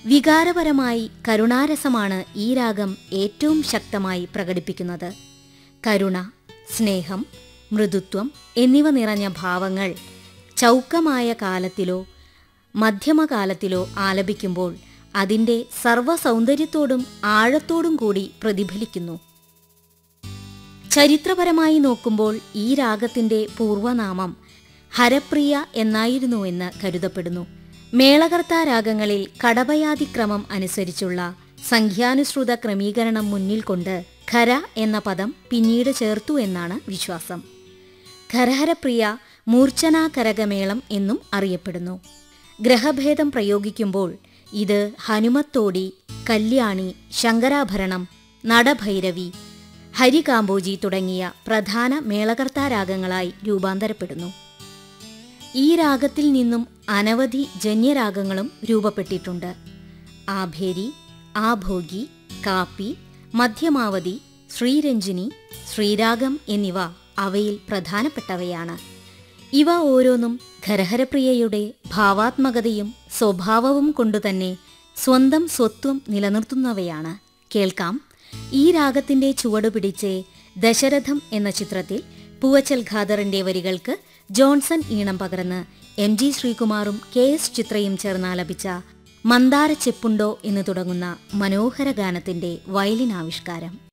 വികാരപരമായി കരുണാരസമാണ് ഈ രാഗം ഏറ്റവും ശക്തമായി പ്രകടിപ്പിക്കുന്നത് കരുണ സ്നേഹം മൃദുത്വം എന്നിവ നിറഞ്ഞ ഭാവങ്ങൾ ചൗക്കമായ കാലത്തിലോ മധ്യമകാലത്തിലോ ആലപിക്കുമ്പോൾ അതിൻ്റെ സർവ്വസൗന്ദര്യത്തോടും ആഴത്തോടും കൂടി പ്രതിഫലിക്കുന്നു ചരിത്രപരമായി നോക്കുമ്പോൾ ഈ രാഗത്തിന്റെ പൂർവനാമം ഹരപ്രിയ എന്നായിരുന്നുവെന്ന് കരുതപ്പെടുന്നു മേളകർത്താ രാഗങ്ങളിൽ കടപയാതിക്രമം അനുസരിച്ചുള്ള സംഖ്യാനുസൃത ക്രമീകരണം മുന്നിൽ കൊണ്ട് ഖര എന്ന പദം പിന്നീട് ചേർത്തു എന്നാണ് വിശ്വാസം ഖരഹരപ്രിയ മൂർച്ഛനാ കരകമേളം എന്നും അറിയപ്പെടുന്നു ഗ്രഹഭേദം പ്രയോഗിക്കുമ്പോൾ ഇത് ഹനുമത്തോടി കല്യാണി ശങ്കരാഭരണം നടഭൈരവി ഹരികാമ്പോജി തുടങ്ങിയ പ്രധാന മേളകർത്താ രാഗങ്ങളായി രൂപാന്തരപ്പെടുന്നു ഈ രാഗത്തിൽ നിന്നും അനവധി ജന്യരാഗങ്ങളും രൂപപ്പെട്ടിട്ടുണ്ട് ആഭേരി ആഭോഗി കാപ്പി മധ്യമാവതി ശ്രീരഞ്ജിനി ശ്രീരാഗം എന്നിവ അവയിൽ പ്രധാനപ്പെട്ടവയാണ് ഇവ ഓരോന്നും ഖരഹരപ്രിയയുടെ ഭാവാത്മകതയും സ്വഭാവവും കൊണ്ടുതന്നെ സ്വന്തം സ്വത്വം നിലനിർത്തുന്നവയാണ് കേൾക്കാം ഈ രാഗത്തിന്റെ ചുവട് പിടിച്ച് ദശരഥം എന്ന ചിത്രത്തിൽ പൂവച്ചൽ ഖാദറിന്റെ വരികൾക്ക് ജോൺസൺ ഈണം പകർന്ന് എം ജി ശ്രീകുമാറും കെ എസ് ചിത്രയും ചേർന്നാലപിച്ച മന്ദാര ചെപ്പുണ്ടോ എന്ന് തുടങ്ങുന്ന മനോഹര ഗാനത്തിന്റെ വയലിൻ ആവിഷ്കാരം